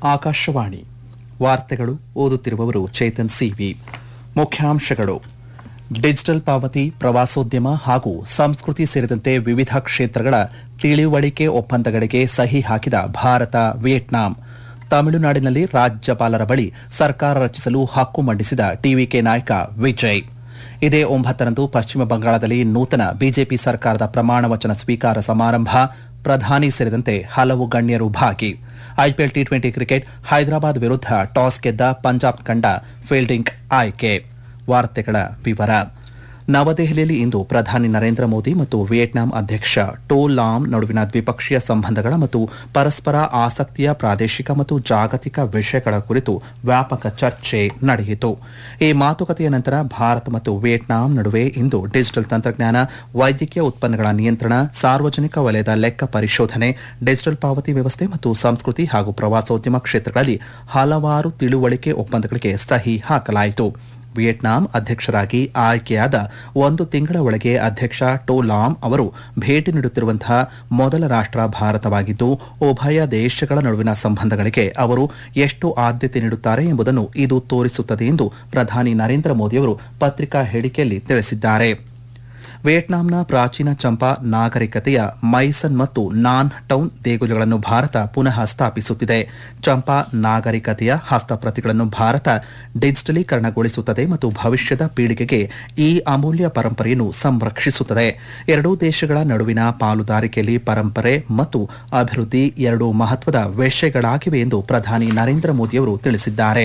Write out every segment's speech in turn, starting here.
ಆಕಾಶವಾಣಿ ವಾರ್ತೆಗಳು ಓದುತ್ತಿರುವವರು ಚೇತನ್ ಸಿವಿ ಮುಖ್ಯಾಂಶಗಳು ಡಿಜಿಟಲ್ ಪಾವತಿ ಪ್ರವಾಸೋದ್ಯಮ ಹಾಗೂ ಸಂಸ್ಕೃತಿ ಸೇರಿದಂತೆ ವಿವಿಧ ಕ್ಷೇತ್ರಗಳ ತಿಳಿವಳಿಕೆ ಒಪ್ಪಂದಗಳಿಗೆ ಸಹಿ ಹಾಕಿದ ಭಾರತ ವಿಯೆಟ್ನಾಂ ತಮಿಳುನಾಡಿನಲ್ಲಿ ರಾಜ್ಯಪಾಲರ ಬಳಿ ಸರ್ಕಾರ ರಚಿಸಲು ಹಕ್ಕು ಮಂಡಿಸಿದ ಟಿವಿಕೆ ನಾಯಕ ವಿಜಯ್ ಇದೇ ಒಂಬತ್ತರಂದು ಪಶ್ಚಿಮ ಬಂಗಾಳದಲ್ಲಿ ನೂತನ ಬಿಜೆಪಿ ಸರ್ಕಾರದ ಪ್ರಮಾಣ ವಚನ ಸ್ವೀಕಾರ ಸಮಾರಂಭ ಪ್ರಧಾನಿ ಸೇರಿದಂತೆ ಹಲವು ಗಣ್ಯರು ಭಾಗಿ IPL T twenty cricket Hyderabad ವಿರುದ್ಧ ಟಾಸ್ ಗೆದ್ದ ಪಂಜಾಬ್ ತಂಡ ಫೀಲ್ಡಿಂಗ್ ಆಯ್ಕೆ ವಾರ್ತೆಗಳ ವಿವರ ನವದೆಹಲಿಯಲ್ಲಿ ಇಂದು ಪ್ರಧಾನಿ ನರೇಂದ್ರ ಮೋದಿ ಮತ್ತು ವಿಯೆಟ್ನಾಂ ಅಧ್ಯಕ್ಷ ಟೋ ಲಾಮ್ ನಡುವಿನ ದ್ವಿಪಕ್ಷೀಯ ಸಂಬಂಧಗಳ ಮತ್ತು ಪರಸ್ಪರ ಆಸಕ್ತಿಯ ಪ್ರಾದೇಶಿಕ ಮತ್ತು ಜಾಗತಿಕ ವಿಷಯಗಳ ಕುರಿತು ವ್ಯಾಪಕ ಚರ್ಚೆ ನಡೆಯಿತು ಈ ಮಾತುಕತೆಯ ನಂತರ ಭಾರತ ಮತ್ತು ವಿಯೆಟ್ನಾಂ ನಡುವೆ ಇಂದು ಡಿಜಿಟಲ್ ತಂತ್ರಜ್ಞಾನ ವೈದ್ಯಕೀಯ ಉತ್ಪನ್ನಗಳ ನಿಯಂತ್ರಣ ಸಾರ್ವಜನಿಕ ವಲಯದ ಲೆಕ್ಕ ಪರಿಶೋಧನೆ ಡಿಜಿಟಲ್ ಪಾವತಿ ವ್ಯವಸ್ಥೆ ಮತ್ತು ಸಂಸ್ಕೃತಿ ಹಾಗೂ ಪ್ರವಾಸೋದ್ಯಮ ಕ್ಷೇತ್ರಗಳಲ್ಲಿ ಹಲವಾರು ತಿಳುವಳಿಕೆ ಒಪ್ಪಂದಗಳಿಗೆ ಸಹಿ ಹಾಕಲಾಯಿತು ವಿಯೆಟ್ನಾಂ ಅಧ್ಯಕ್ಷರಾಗಿ ಆಯ್ಕೆಯಾದ ಒಂದು ತಿಂಗಳ ಒಳಗೆ ಅಧ್ಯಕ್ಷ ಟೋ ಲಾಮ್ ಅವರು ಭೇಟಿ ನೀಡುತ್ತಿರುವಂತಹ ಮೊದಲ ರಾಷ್ಟ್ರ ಭಾರತವಾಗಿದ್ದು ಉಭಯ ದೇಶಗಳ ನಡುವಿನ ಸಂಬಂಧಗಳಿಗೆ ಅವರು ಎಷ್ಟು ಆದ್ಯತೆ ನೀಡುತ್ತಾರೆ ಎಂಬುದನ್ನು ಇದು ತೋರಿಸುತ್ತದೆ ಎಂದು ಪ್ರಧಾನಿ ನರೇಂದ್ರ ಮೋದಿಯವರು ಪತ್ರಿಕಾ ಹೇಳಿಕೆಯಲ್ಲಿ ತಿಳಿಸಿದ್ದಾರೆ ವಿಯೆಟ್ನಾಂನ ಪ್ರಾಚೀನ ಚಂಪಾ ನಾಗರಿಕತೆಯ ಮೈಸನ್ ಮತ್ತು ನಾನ್ ಟೌನ್ ದೇಗುಲಗಳನ್ನು ಭಾರತ ಪುನಃ ಸ್ಥಾಪಿಸುತ್ತಿದೆ ಚಂಪಾ ನಾಗರಿಕತೆಯ ಹಸ್ತಪ್ರತಿಗಳನ್ನು ಭಾರತ ಡಿಜಿಟಲೀಕರಣಗೊಳಿಸುತ್ತದೆ ಮತ್ತು ಭವಿಷ್ಯದ ಪೀಳಿಗೆಗೆ ಈ ಅಮೂಲ್ಯ ಪರಂಪರೆಯನ್ನು ಸಂರಕ್ಷಿಸುತ್ತದೆ ಎರಡೂ ದೇಶಗಳ ನಡುವಿನ ಪಾಲುದಾರಿಕೆಯಲ್ಲಿ ಪರಂಪರೆ ಮತ್ತು ಅಭಿವೃದ್ಧಿ ಎರಡು ಮಹತ್ವದ ವಿಷಯಗಳಾಗಿವೆ ಎಂದು ಪ್ರಧಾನಿ ನರೇಂದ್ರ ಮೋದಿಯವರು ತಿಳಿಸಿದ್ದಾರೆ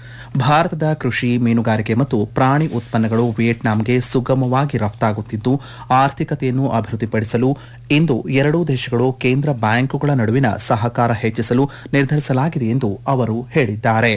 ಭಾರತದ ಕೃಷಿ ಮೀನುಗಾರಿಕೆ ಮತ್ತು ಪ್ರಾಣಿ ಉತ್ಪನ್ನಗಳು ವಿಯೆಟ್ನಾಂಗೆ ಸುಗಮವಾಗಿ ರಫ್ತಾಗುತ್ತಿದ್ದು ಆರ್ಥಿಕತೆಯನ್ನು ಅಭಿವೃದ್ಧಿಪಡಿಸಲು ಇಂದು ಎರಡೂ ದೇಶಗಳು ಕೇಂದ್ರ ಬ್ಯಾಂಕುಗಳ ನಡುವಿನ ಸಹಕಾರ ಹೆಚ್ಚಿಸಲು ನಿರ್ಧರಿಸಲಾಗಿದೆ ಎಂದು ಅವರು ಹೇಳಿದ್ದಾರೆ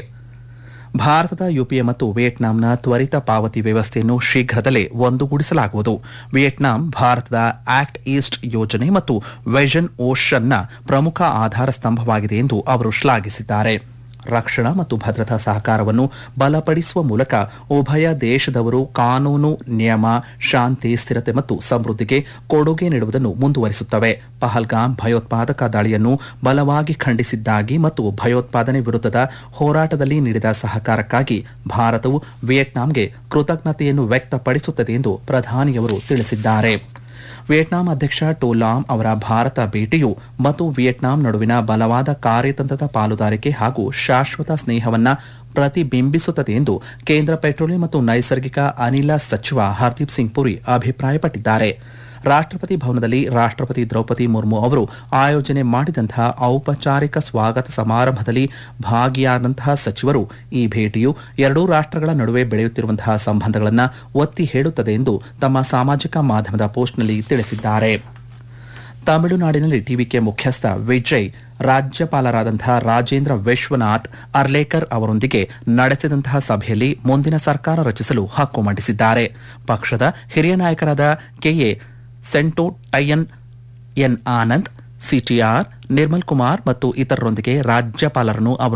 ಭಾರತದ ಯುಪಿಎ ಮತ್ತು ವಿಯೆಟ್ನಾಂನ ತ್ವರಿತ ಪಾವತಿ ವ್ಯವಸ್ಥೆಯನ್ನು ಶೀಘ್ರದಲ್ಲೇ ಒಂದುಗೂಡಿಸಲಾಗುವುದು ವಿಯೆಟ್ನಾಂ ಭಾರತದ ಆಕ್ಟ್ ಈಸ್ಟ್ ಯೋಜನೆ ಮತ್ತು ವೆಷನ್ ಓಷನ್ನ ಪ್ರಮುಖ ಆಧಾರ ಸ್ತಂಭವಾಗಿದೆ ಎಂದು ಅವರು ಶ್ಲಾಘಿಸಿದ್ದಾರೆ ರಕ್ಷಣಾ ಮತ್ತು ಭದ್ರತಾ ಸಹಕಾರವನ್ನು ಬಲಪಡಿಸುವ ಮೂಲಕ ಉಭಯ ದೇಶದವರು ಕಾನೂನು ನಿಯಮ ಶಾಂತಿ ಸ್ಥಿರತೆ ಮತ್ತು ಸಮೃದ್ಧಿಗೆ ಕೊಡುಗೆ ನೀಡುವುದನ್ನು ಮುಂದುವರಿಸುತ್ತವೆ ಪಹಲ್ಗಾಮ್ ಭಯೋತ್ಪಾದಕ ದಾಳಿಯನ್ನು ಬಲವಾಗಿ ಖಂಡಿಸಿದ್ದಾಗಿ ಮತ್ತು ಭಯೋತ್ಪಾದನೆ ವಿರುದ್ಧದ ಹೋರಾಟದಲ್ಲಿ ನೀಡಿದ ಸಹಕಾರಕ್ಕಾಗಿ ಭಾರತವು ವಿಯೆಟ್ನಾಂಗೆ ಕೃತಜ್ಞತೆಯನ್ನು ವ್ಯಕ್ತಪಡಿಸುತ್ತದೆ ಎಂದು ಪ್ರಧಾನಿಯವರು ತಿಳಿಸಿದ್ದಾರೆ ವಿಯೆಟ್ನಾಂ ಅಧ್ಯಕ್ಷ ಟೋಲಾಮ್ ಅವರ ಭಾರತ ಭೇಟಿಯು ಮತ್ತು ವಿಯೆಟ್ನಾಂ ನಡುವಿನ ಬಲವಾದ ಕಾರ್ಯತಂತ್ರದ ಪಾಲುದಾರಿಕೆ ಹಾಗೂ ಶಾಶ್ವತ ಸ್ನೇಹವನ್ನ ಪ್ರತಿಬಿಂಬಿಸುತ್ತದೆ ಎಂದು ಕೇಂದ್ರ ಪೆಟ್ರೋಲಿಯಂ ಮತ್ತು ನೈಸರ್ಗಿಕ ಅನಿಲ ಸಚಿವ ಹರ್ದೀಪ್ ಸಿಂಗ್ ಪುರಿ ಅಭಿಪ್ರಾಯಪಟ್ಟಿದ್ದಾರೆ ರಾಷ್ಟ್ರಪತಿ ಭವನದಲ್ಲಿ ರಾಷ್ಟ್ರಪತಿ ದ್ರೌಪದಿ ಮುರ್ಮು ಅವರು ಆಯೋಜನೆ ಮಾಡಿದಂತಹ ಔಪಚಾರಿಕ ಸ್ವಾಗತ ಸಮಾರಂಭದಲ್ಲಿ ಭಾಗಿಯಾದಂತಹ ಸಚಿವರು ಈ ಭೇಟಿಯು ಎರಡೂ ರಾಷ್ಟ್ರಗಳ ನಡುವೆ ಬೆಳೆಯುತ್ತಿರುವಂತಹ ಸಂಬಂಧಗಳನ್ನು ಒತ್ತಿ ಹೇಳುತ್ತದೆ ಎಂದು ತಮ್ಮ ಸಾಮಾಜಿಕ ಮಾಧ್ಯಮದ ಪೋಸ್ಟ್ನಲ್ಲಿ ತಿಳಿಸಿದ್ದಾರೆ ತಮಿಳುನಾಡಿನಲ್ಲಿ ಟಿವಿಕೆ ಮುಖ್ಯಸ್ಥ ವಿಜಯ್ ರಾಜ್ಯಪಾಲರಾದಂತಹ ರಾಜೇಂದ್ರ ವಿಶ್ವನಾಥ್ ಅರ್ಲೇಕರ್ ಅವರೊಂದಿಗೆ ನಡೆಸಿದಂತಹ ಸಭೆಯಲ್ಲಿ ಮುಂದಿನ ಸರ್ಕಾರ ರಚಿಸಲು ಹಕ್ಕು ಮಂಡಿಸಿದ್ದಾರೆ ಪಕ್ಷದ ಹಿರಿಯ ನಾಯಕರಾದ KA Sengottaiyan N Anand CTR Nirmal Kumar ಮತ್ತು ಇತರರೊಂದಿಗೆ ರಾಜ್ಯಪಾಲರನ್ನು ಅವರು